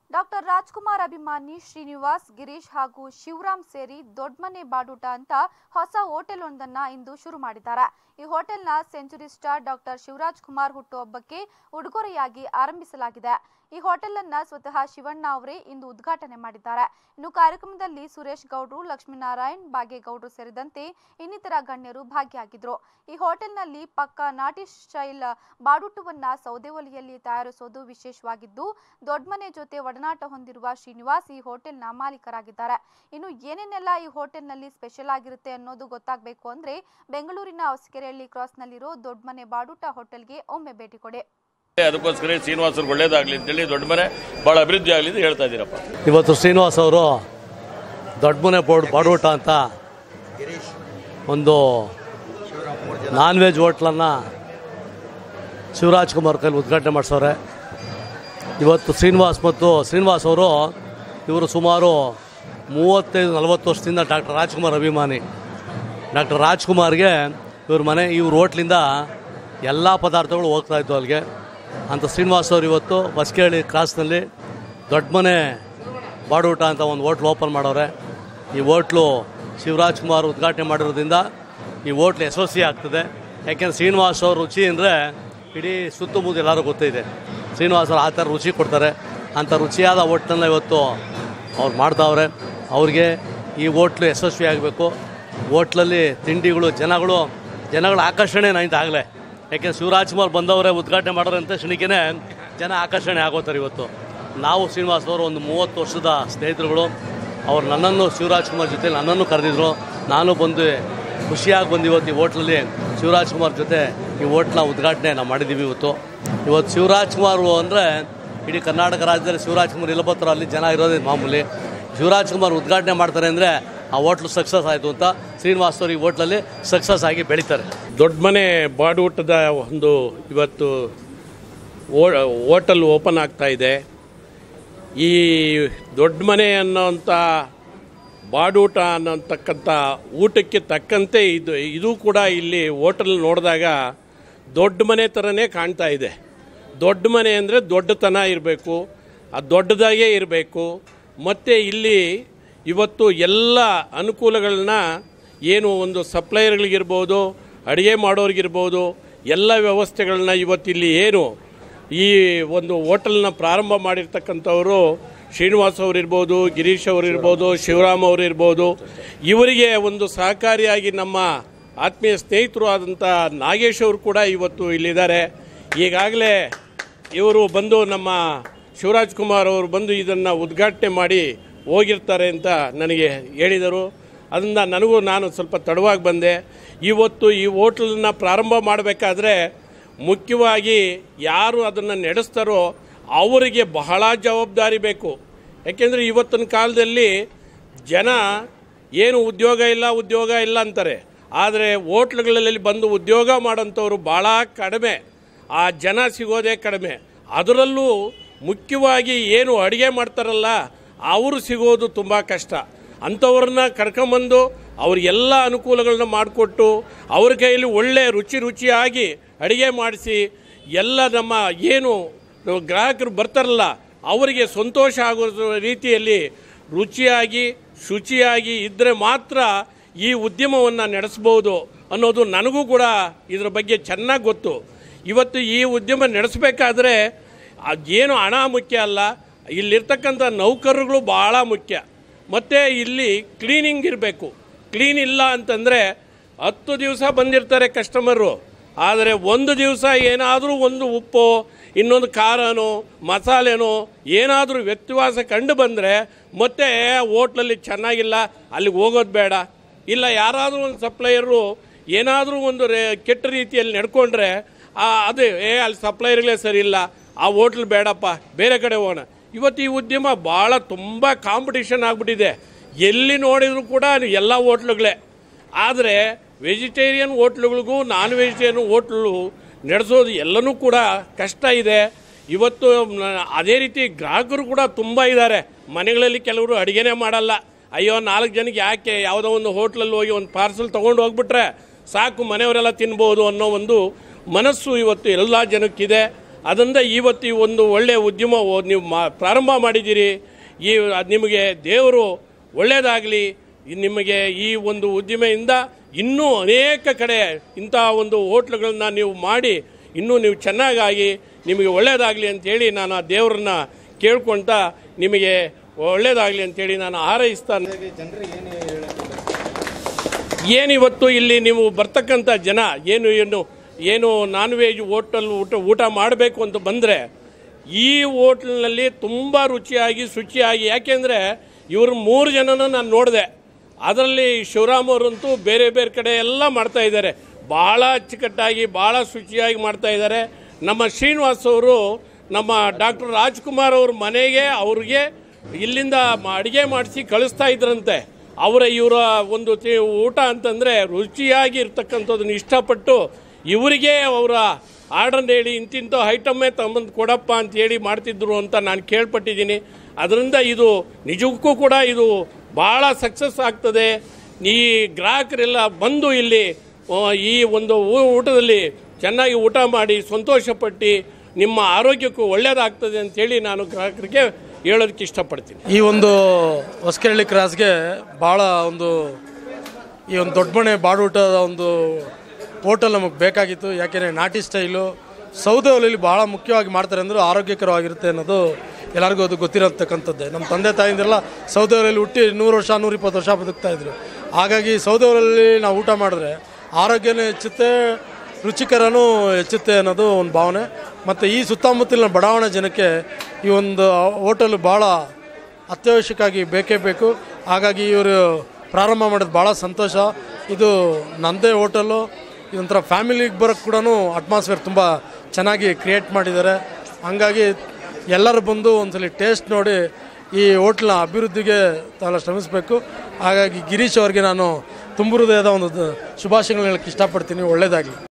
doctor Rajkumar ಅಭಿಮಾನಿ ಶ್ರೀನಿವಾಸ್ ಗಿರೀಶ್ ಹಾಗೂ ಶಿವರಾಮ್ ಸೇರಿ ದೊಡ್ಡಮನೆ ಬಾಡೂಟ ಅಂತ ಹೊಸ ಹೋಟೆಲ್ ಒಂದನ್ನ ಇಂದು ಶುರು ಮಾಡಿದ್ದಾರೆ ಈ ಹೋಟೆಲ್ನ century star doctor Shivaraj Kumar ಹುಟ್ಟುಹಬ್ಬಕ್ಕೆ ಉಡುಗೊರೆಯಾಗಿ ಆರಂಭಿಸಲಾಗಿದೆ ಈ ಹೋಟೆಲ್ ಅನ್ನ ಸ್ವತಃ ಶಿವಣ್ಣ ಅವರೇ ಇಂದು ಉದ್ಘಾಟನೆ ಮಾಡಿದ್ದಾರೆ ಇನ್ನು ಕಾರ್ಯಕ್ರಮದಲ್ಲಿ ಸುರೇಶ್ ಗೌಡ್ರು ಲಕ್ಷ್ಮೀನಾರಾಯಣ್ ಬಾಗೇಗೌಡ್ರು ಸೇರಿದಂತೆ ಇನ್ನಿತರ ಗಣ್ಯರು ಭಾಗಿಯಾಗಿದ್ರು ಈ ಹೋಟೆಲ್ನಲ್ಲಿ ಪಕ್ಕ ನಾಟಿ ಸ್ಟೈಲ್ ಬಾಡೂಟವನ್ನ ಸೌದೆ ಒಲೆಯಲ್ಲಿ ತಯಾರಿಸೋದು ವಿಶೇಷವಾಗಿದ್ದು ದೊಡ್ಡಮನೆ ಜೊತೆ ಒಡನಾಟ ಹೊಂದಿರುವ ಶ್ರೀನಿವಾಸ್ ಈ ಹೋಟೆಲ್ನ ಮಾಲೀಕರಾಗಿದ್ದಾರೆ ಇನ್ನು ಏನೇನೆಲ್ಲ ಈ ಹೋಟೆಲ್ನಲ್ಲಿ ಸ್ಪೆಷಲ್ ಆಗಿರುತ್ತೆ ಅನ್ನೋದು ಗೊತ್ತಾಗಬೇಕು ಅಂದ್ರೆ ಬೆಂಗಳೂರಿನ ಹೊಸಕೆರೆಹಳ್ಳಿ ಕ್ರಾಸ್ನಲ್ಲಿರೋ ದೊಡ್ಡಮನೆ ಬಾಡೂಟ ಹೋಟೆಲ್ಗೆ ಒಮ್ಮೆ ಭೇಟಿ ಕೊಡಿ ಅದಕ್ಕೋಸ್ಕರ ಶ್ರೀನಿವಾಸರು ಒಳ್ಳೇದಾಗ್ಲಿ ಅಂತೇಳಿ ದೊಡ್ಡ ಮನೆ ಭಾಳ ಅಭಿವೃದ್ಧಿ ಆಗಲಿ ಅಂತ ಹೇಳ್ತಾ ಇದ್ದೀರಪ್ಪ ಇವತ್ತು ಶ್ರೀನಿವಾಸ್ ಅವರು ದೊಡ್ಡಮನೆ ಬೋರ್ಡ್ ಬಾಡೂಟ ಅಂತ ಒಂದು ನಾನ್ ವೆಜ್ ಹೋಟ್ಲನ್ನು ಶಿವರಾಜ್ ಕುಮಾರ್ ಕೈಲಿ ಉದ್ಘಾಟನೆ ಮಾಡಿಸೋರೆ ಇವತ್ತು ಶ್ರೀನಿವಾಸ್ ಮತ್ತು ಶ್ರೀನಿವಾಸ್ ಅವರು ಇವರು ಸುಮಾರು ಮೂವತ್ತೈದು ನಲವತ್ತು ವರ್ಷದಿಂದ ಡಾಕ್ಟರ್ ರಾಜ್ಕುಮಾರ್ ಅಭಿಮಾನಿ ಡಾಕ್ಟರ್ ರಾಜ್ಕುಮಾರ್ಗೆ ಇವ್ರ ಮನೆ ಇವ್ರ ಹೋಟ್ಲಿಂದ ಎಲ್ಲ ಪದಾರ್ಥಗಳು ಹೋಗ್ತಾ ಇದ್ವು ಅಲ್ಲಿಗೆ ಅಂತ ಶ್ರೀನಿವಾಸ್ ಅವರು ಇವತ್ತು ಬಸ್ಕೇಳಿ ಕ್ರಾಸ್ನಲ್ಲಿ ದೊಡ್ಡ ಮನೆ ಬಾಡೂಟ ಅಂತ ಒಂದು ಹೋಟ್ಲ್ ಓಪನ್ ಮಾಡವ್ರೆ ಈ ಹೋಟ್ಲು ಶಿವರಾಜ್ ಕುಮಾರ್ ಉದ್ಘಾಟನೆ ಮಾಡಿರೋದ್ರಿಂದ ಈ ಹೋಟ್ಲು ಯಶಸ್ವಿ ಆಗ್ತದೆ ಯಾಕೆಂದ್ರೆ ಶ್ರೀನಿವಾಸ್ ಅವ್ರ ರುಚಿ ಅಂದರೆ ಇಡೀ ಸುತ್ತಮುತ್ತ ಎಲ್ಲರೂ ಗೊತ್ತಿದೆ ಶ್ರೀನಿವಾಸ್ ಅವ್ರು ಆ ಥರ ರುಚಿ ಕೊಡ್ತಾರೆ ಅಂಥ ರುಚಿಯಾದ ಹೋಟ್ಲನ್ನ ಇವತ್ತು ಅವ್ರು ಮಾಡ್ತಾವ್ರೆ ಅವ್ರಿಗೆ ಈ ಹೋಟ್ಲು ಯಶಸ್ವಿ ಆಗಬೇಕು ಹೋಟ್ಲಲ್ಲಿ ತಿಂಡಿಗಳು ಜನಗಳು ಜನಗಳ ಆಕರ್ಷಣೆ ನೈಂತ ಆಗಲೇ ಯಾಕೆಂದ್ರೆ ಶಿವರಾಜ್ ಕುಮಾರ್ ಬಂದವರೇ ಉದ್ಘಾಟನೆ ಮಾಡೋರು ಅಂತ ಕ್ಷಣಿಕೆನೇ ಜನ ಆಕರ್ಷಣೆ ಆಗೋತಾರೆ ಇವತ್ತು ನಾವು ಶ್ರೀನಿವಾಸ್ ಅವರು ಒಂದು ಮೂವತ್ತು ವರ್ಷದ ಸ್ನೇಹಿತರುಗಳು ಅವ್ರು ನನ್ನನ್ನು ಶಿವರಾಜ್ ಕುಮಾರ್ ಜೊತೆ ನನ್ನನ್ನು ಕರೆದಿದ್ರು ನಾನು ಬಂದು ಖುಷಿಯಾಗಿ ಬಂದು ಇವತ್ತು ಈ ಹೋಟ್ಲಲ್ಲಿ ಶಿವರಾಜ್ ಕುಮಾರ್ ಜೊತೆ ಈ ಹೋಟ್ಲ ಉದ್ಘಾಟನೆ ನಾವು ಮಾಡಿದ್ದೀವಿ ಇವತ್ತು ಇವತ್ತು ಶಿವರಾಜ್ ಕುಮಾರ್ ಅಂದರೆ ಇಡೀ ಕರ್ನಾಟಕ ರಾಜ್ಯದಲ್ಲಿ ಶಿವರಾಜ್ ಕುಮಾರ್ ಎಲ್ಲ ಬರ್ತಾರೋ ಅಲ್ಲಿ ಜನ ಇರೋದೇ ಮಾಮೂಲಿ ಶಿವರಾಜ್ ಕುಮಾರ್ ಉದ್ಘಾಟನೆ ಮಾಡ್ತಾರೆ ಅಂದರೆ ಆ ಹೋಟ್ಲು ಸಕ್ಸಸ್ ಆಯಿತು ಅಂತ ಶ್ರೀನಿವಾಸ್ ಅವರು ಈ ಹೋಟ್ಲಲ್ಲಿ ಸಕ್ಸಸ್ ಆಗಿ ಬೆಳೀತಾರೆ ದೊಡ್ಡ ಮನೆ ಬಾಡೂಟದ ಒಂದು ಇವತ್ತು ಹೋಟೆಲ್ ಓಪನ್ ಆಗ್ತಾ ಇದೆ ಈ ದೊಡ್ಡ ಮನೆ ಅನ್ನೋಂಥ ಬಾಡೂಟ ಅನ್ನೋತಕ್ಕಂಥ ಊಟಕ್ಕೆ ತಕ್ಕಂತೆ ಇದು ಇದು ಕೂಡ ಇಲ್ಲಿ ಹೋಟೆಲ್ ನೋಡಿದಾಗ ದೊಡ್ಡ ಮನೆ ಥರನೇ ಕಾಣ್ತಾ ಇದೆ ದೊಡ್ಡ ಮನೆ ಅಂದರೆ ದೊಡ್ಡತನ ಇರಬೇಕು ಆ ದೊಡ್ಡದಾಗೇ ಇರಬೇಕು ಮತ್ತು ಇಲ್ಲಿ ಇವತ್ತು ಎಲ್ಲ ಅನುಕೂಲಗಳನ್ನ ಏನು ಒಂದು ಸಪ್ಲೈಯರ್ಗಳಿಗಿರ್ಬೋದು ಅಡುಗೆ ಮಾಡೋರಿಗಿರ್ಬೋದು ಎಲ್ಲ ವ್ಯವಸ್ಥೆಗಳನ್ನ ಇವತ್ತಿಲ್ಲಿ ಏನು ಈ ಒಂದು ಹೋಟೆಲ್ನ ಪ್ರಾರಂಭ ಮಾಡಿರ್ತಕ್ಕಂಥವರು ಶ್ರೀನಿವಾಸ್ ಅವರಿರ್ಬೋದು ಗಿರೀಶ್ ಅವರಿರ್ಬೋದು ಶಿವರಾಮ್ ಅವರಿರ್ಬೋದು ಇವರಿಗೆ ಒಂದು ಸಹಕಾರಿಯಾಗಿ ನಮ್ಮ ಆತ್ಮೀಯ ಸ್ನೇಹಿತರು ಆದಂಥ ನಾಗೇಶ್ ಅವರು ಕೂಡ ಇವತ್ತು ಇಲ್ಲಿದ್ದಾರೆ ಈಗಾಗಲೇ ಇವರು ಬಂದು ನಮ್ಮ ಶಿವರಾಜ್ ಕುಮಾರ್ ಅವರು ಬಂದು ಇದನ್ನು ಉದ್ಘಾಟನೆ ಮಾಡಿ ಹೋಗಿರ್ತಾರೆ ಅಂತ ನನಗೆ ಹೇಳಿದರು ಅದರಿಂದ ನನಗೂ ನಾನು ಸ್ವಲ್ಪ ತಡವಾಗಿ ಬಂದೆ ಇವತ್ತು ಈ ಹೋಟ್ಲನ್ನ ಪ್ರಾರಂಭ ಮಾಡಬೇಕಾದ್ರೆ ಮುಖ್ಯವಾಗಿ ಯಾರು ಅದನ್ನು ನಡೆಸ್ತಾರೋ ಅವರಿಗೆ ಬಹಳ ಜವಾಬ್ದಾರಿ ಬೇಕು ಯಾಕೆಂದರೆ ಇವತ್ತಿನ ಕಾಲದಲ್ಲಿ ಜನ ಏನು ಉದ್ಯೋಗ ಇಲ್ಲ ಉದ್ಯೋಗ ಇಲ್ಲ ಅಂತಾರೆ ಆದರೆ ಹೋಟ್ಲುಗಳಲ್ಲಿ ಬಂದು ಉದ್ಯೋಗ ಮಾಡೋಂಥವ್ರು ಭಾಳ ಕಡಿಮೆ ಆ ಜನ ಸಿಗೋದೇ ಕಡಿಮೆ ಅದರಲ್ಲೂ ಮುಖ್ಯವಾಗಿ ಏನು ಅಡುಗೆ ಮಾಡ್ತಾರಲ್ಲ ಅವರು ಸಿಗೋದು ತುಂಬ ಕಷ್ಟ ಅಂಥವ್ರನ್ನ ಕರ್ಕೊಂಬಂದು ಅವ್ರಿಗೆಲ್ಲ ಅನುಕೂಲಗಳನ್ನ ಮಾಡಿಕೊಟ್ಟು ಅವ್ರ ಕೈಯಲ್ಲಿ ಒಳ್ಳೆ ರುಚಿ ರುಚಿಯಾಗಿ ಅಡುಗೆ ಮಾಡಿಸಿ ಎಲ್ಲ ನಮ್ಮ ಏನು ಗ್ರಾಹಕರು ಬರ್ತಾರಲ್ಲ ಅವರಿಗೆ ಸಂತೋಷ ಆಗೋ ರೀತಿಯಲ್ಲಿ ರುಚಿಯಾಗಿ ಶುಚಿಯಾಗಿ ಇದ್ದರೆ ಮಾತ್ರ ಈ ಉದ್ಯಮವನ್ನು ನಡೆಸ್ಬೋದು ಅನ್ನೋದು ನನಗೂ ಕೂಡ ಇದರ ಬಗ್ಗೆ ಚೆನ್ನಾಗಿ ಗೊತ್ತು ಇವತ್ತು ಈ ಉದ್ಯಮ ನಡೆಸಬೇಕಾದ್ರೆ ಅದೇನು ಹಣ ಮುಖ್ಯ ಅಲ್ಲ ಇಲ್ಲಿರ್ತಕ್ಕಂಥ ನೌಕರರುಗಳು ಭಾಳ ಮುಖ್ಯ ಮತ್ತು ಇಲ್ಲಿ ಕ್ಲೀನಿಂಗ್ ಇರಬೇಕು ಕ್ಲೀನ್ ಇಲ್ಲ ಅಂತಂದರೆ ಹತ್ತು ದಿವಸ ಬಂದಿರ್ತಾರೆ ಕಸ್ಟಮರು ಆದರೆ ಒಂದು ದಿವಸ ಏನಾದರೂ ಒಂದು ಉಪ್ಪು ಇನ್ನೊಂದು ಖಾರನೋ ಮಸಾಲೆನೋ ಏನಾದರೂ ವ್ಯತ್ಯಾಸ ಕಂಡು ಬಂದರೆ ಮತ್ತೆ ಹೋಟ್ಲಲ್ಲಿ ಚೆನ್ನಾಗಿಲ್ಲ ಅಲ್ಲಿಗೆ ಹೋಗೋದು ಬೇಡ ಇಲ್ಲ ಯಾರಾದರೂ ಒಂದು ಸಪ್ಲೈಯರು ಏನಾದರೂ ಒಂದು ರೇ ಕೆಟ್ಟ ರೀತಿಯಲ್ಲಿ ನಡ್ಕೊಂಡ್ರೆ ಅದೇ ಏ ಅಲ್ಲಿ ಸಪ್ಲೈಯರ್ಗಳೇ ಸರಿ ಇಲ್ಲ ಆ ಹೋಟ್ಲ್ ಬೇಡಪ್ಪ ಬೇರೆ ಕಡೆ ಹೋಗೋಣ ಇವತ್ತು ಈ ಉದ್ಯಮ ಭಾಳ ತುಂಬ ಕಾಂಪಿಟಿಷನ್ ಆಗಿಬಿಟ್ಟಿದೆ ಎಲ್ಲಿ ನೋಡಿದರೂ ಕೂಡ ಎಲ್ಲ ಹೋಟ್ಲುಗಳೇ ಆದರೆ ವೆಜಿಟೇರಿಯನ್ ಹೋಟ್ಲುಗಳಿಗೂ ನಾನ್ ವೆಜಿಟೇರಿಯನ್ ಹೋಟ್ಲು ನಡೆಸೋದು ಎಲ್ಲನೂ ಕೂಡ ಕಷ್ಟ ಇದೆ ಇವತ್ತು ನ- ಅದೇ ರೀತಿ ಗ್ರಾಹಕರು ಕೂಡ ತುಂಬ ಇದ್ದಾರೆ ಮನೆಗಳಲ್ಲಿ ಕೆಲವರು ಅಡುಗೆನೇ ಮಾಡಲ್ಲ ಅಯ್ಯೋ ನಾಲ್ಕು ಜನಕ್ಕೆ ಯಾಕೆ ಯಾವುದೋ ಒಂದು ಹೋಟ್ಲಲ್ಲಿ ಹೋಗಿ ಒಂದು ಪಾರ್ಸಲ್ ತೊಗೊಂಡು ಹೋಗ್ಬಿಟ್ರೆ ಸಾಕು ಮನೆಯವರೆಲ್ಲ ತಿನ್ಬೋದು ಅನ್ನೋ ಒಂದು ಮನಸ್ಸು ಇವತ್ತು ಎಲ್ಲ ಜನಕ್ಕಿದೆ ಅದರಿಂದ ಇವತ್ತು ಈ ಒಂದು ಒಳ್ಳೆಯ ಉದ್ಯಮ ಓ- ನೀವು ಮಾ ಪ್ರಾರಂಭ ಮಾಡಿದ್ದೀರಿ ಈ ಅದ್ ನಿಮಗೆ ದೇವರು ಒಳ್ಳೆಯದಾಗಲಿ ನಿಮಗೆ ಈ ಒಂದು ಉದ್ದಿಮೆಯಿಂದ ಇನ್ನೂ ಅನೇಕ ಕಡೆ ಇಂಥ ಒಂದು ಹೋಟ್ಲುಗಳನ್ನ ನೀವು ಮಾಡಿ ಇನ್ನೂ ನೀವು ಚೆನ್ನಾಗಾಗಿ ನಿಮಗೆ ಒಳ್ಳೆಯದಾಗಲಿ ಅಂತೇಳಿ ನಾನು ಆ ದೇವರನ್ನ ಕೇಳ್ಕೊಳ್ತಾ ನಿಮಗೆ ಒಳ್ಳೆಯದಾಗಲಿ ಅಂತೇಳಿ ನಾನು ಹಾರೈಸ್ತಾನೆ ಏನಿವತ್ತು ಇಲ್ಲಿ ನೀವು ಬರ್ತಕ್ಕಂಥ ಜನ ಏನು ಏನು ಏನು ನಾನ್ ವೆಜ್ ಹೋಟೆಲ್ ಊಟ ಊಟ ಮಾಡಬೇಕು ಅಂತ ಬಂದರೆ ಈ ಹೋಟ್ಲ್ನಲ್ಲಿ ತುಂಬ ರುಚಿಯಾಗಿ ಶುಚಿಯಾಗಿ ಯಾಕೆಂದರೆ ಇವರು ಮೂರು ಜನನ ನಾನು ನೋಡಿದೆ ಅದರಲ್ಲಿ ಶಿವರಾಮ್ ಅವರಂತೂ ಬೇರೆ ಬೇರೆ ಕಡೆ ಎಲ್ಲ ಮಾಡ್ತಾ ಇದ್ದಾರೆ ಭಾಳ ಅಚ್ಚುಕಟ್ಟಾಗಿ ಭಾಳ ಶುಚಿಯಾಗಿ ಮಾಡ್ತಾ ಇದ್ದಾರೆ ನಮ್ಮ ಶ್ರೀನಿವಾಸ್ ಅವರು ನಮ್ಮ ಡಾಕ್ಟರ್ ರಾಜ್ಕುಮಾರ್ ಅವ್ರ ಮನೆಗೆ ಅವ್ರಿಗೆ ಇಲ್ಲಿಂದ ಅಡುಗೆ ಮಾಡಿಸಿ ಕಳಿಸ್ತಾ ಇದ್ರಂತೆ ಅವರ ಇವರ ಒಂದು ತಿ- ಊಟ ಅಂತಂದರೆ ರುಚಿಯಾಗಿ ಇರ್ತಕ್ಕಂಥದ್ದನ್ನು ಇಷ್ಟಪಟ್ಟು ಇವರಿಗೆ ಅವರ ಆರ್ಡರ್ ಹೇಳಿ ಇಂತಿಂಥ ಐಟಮ್ಮೇ ತಗೊಂಬಂದು ಕೊಡಪ್ಪ ಅಂತ ಹೇಳಿ ಮಾಡ್ತಿದ್ರು ಅಂತ ನಾನು ಕೇಳ್ಪಟ್ಟಿದ್ದೀನಿ ಅದರಿಂದ ಇದು ನಿಜಕ್ಕೂ ಕೂಡ ಇದು ಭಾಳ ಸಕ್ಸಸ್ ಆಗ್ತದೆ ಈ ಗ್ರಾಹಕರೆಲ್ಲ ಬಂದು ಇಲ್ಲಿ ಆ, ಈ ಒಂದು ಊ- ಊಟದಲ್ಲಿ ಚೆನ್ನಾಗಿ ಊಟ ಮಾಡಿ ಸಂತೋಷಪಟ್ಟು ನಿಮ್ಮ ಆರೋಗ್ಯಕ್ಕೂ ಒಳ್ಳೆಯದಾಗ್ತದೆ ಅಂತೇಳಿ ನಾನು ಗ್ರಾಹಕರಿಗೆ ಹೇಳೋದಕ್ಕೆ ಇಷ್ಟಪಡ್ತೀನಿ ಈ ಒಂದು ಹೊಸಕೆರಳಿ ಕ್ರಾಸ್ಗೆ ಭಾಳ ಒಂದು ಈ ಒಂದು ದೊಡ್ಡ ಮನೆ ಬಾಡೂಟದ ಒಂದು ಹೋಟೆಲ್ ನಮಗೆ ಬೇಕಾಗಿತ್ತು ಯಾಕೆಂದರೆ ನಾಟಿ ಸ್ಟೈಲು ಸೌದೆ ಒಲೆಯಲ್ಲಿ ಭಾಳ ಮುಖ್ಯವಾಗಿ ಮಾಡ್ತಾರೆ ಅಂದರೆ ಆರೋಗ್ಯಕರವಾಗಿರುತ್ತೆ ಅನ್ನೋದು ಎಲ್ಲರಿಗೂ ಅದು ಗೊತ್ತಿರತಕ್ಕಂಥದ್ದೇ ನಮ್ಮ ತಂದೆ ತಾಯಿಂದೆಲ್ಲ ಸೌದೆ ಒಲೆಯಲ್ಲಿ ಹುಟ್ಟಿ ನೂರು ವರ್ಷ ನೂರಿಪ್ಪತ್ತು ವರ್ಷ ಬದುಕ್ತಾ ಇದ್ರು ಹಾಗಾಗಿ ಸೌದೆ ಒಲೆಯಲ್ಲಿ ನಾವು ಊಟ ಮಾಡಿದ್ರೆ ಆರೋಗ್ಯನೂ ಹೆಚ್ಚುತ್ತೆ ರುಚಿಕರನೂ ಹೆಚ್ಚುತ್ತೆ ಅನ್ನೋದು ಒಂದು ಭಾವನೆ ಮತ್ತು ಈ ಸುತ್ತಮುತ್ತಲಿನ ಬಡಾವಣೆ ಜನಕ್ಕೆ ಈ ಒಂದು ಹೋಟೆಲ್ ಭಾಳ ಅತ್ಯವಶ್ಯಕವಾಗಿ ಬೇಕೇ ಬೇಕು ಹಾಗಾಗಿ ಇವರು ಪ್ರಾರಂಭ ಮಾಡೋದು ಭಾಳ ಸಂತೋಷ ಇದು ನಂದೇ ಹೋಟೆಲ್ಲು ಇದೊಂಥರ ಫ್ಯಾಮಿಲಿಗೆ ಬರೋಕ್ಕೆ ಕೂಡ ಅಟ್ಮಾಸ್ಫಿಯರ್ ತುಂಬ ಚೆನ್ನಾಗಿ ಕ್ರಿಯೇಟ್ ಮಾಡಿದ್ದಾರೆ ಹಂಗಾಗಿ ಎಲ್ಲರೂ ಬಂದು ಒಂದ್ಸಲಿ ಟೇಸ್ಟ್ ನೋಡಿ ಈ ಹೋಟ್ಲ್ನ ಅಭಿವೃದ್ಧಿಗೆ ತಾವೆಲ್ಲ ಶ್ರಮಿಸಬೇಕು ಹಾಗಾಗಿ ಗಿರೀಶ್ ಅವ್ರಿಗೆ ನಾನು ತುಂಬ ಹೃದಯದ ಒಂದು ಶುಭಾಶಯಗಳನ್ನ ಹೇಳಕ್ಕೆ ಇಷ್ಟಪಡ್ತೀನಿ ಒಳ್ಳೆಯದಾಗಲಿ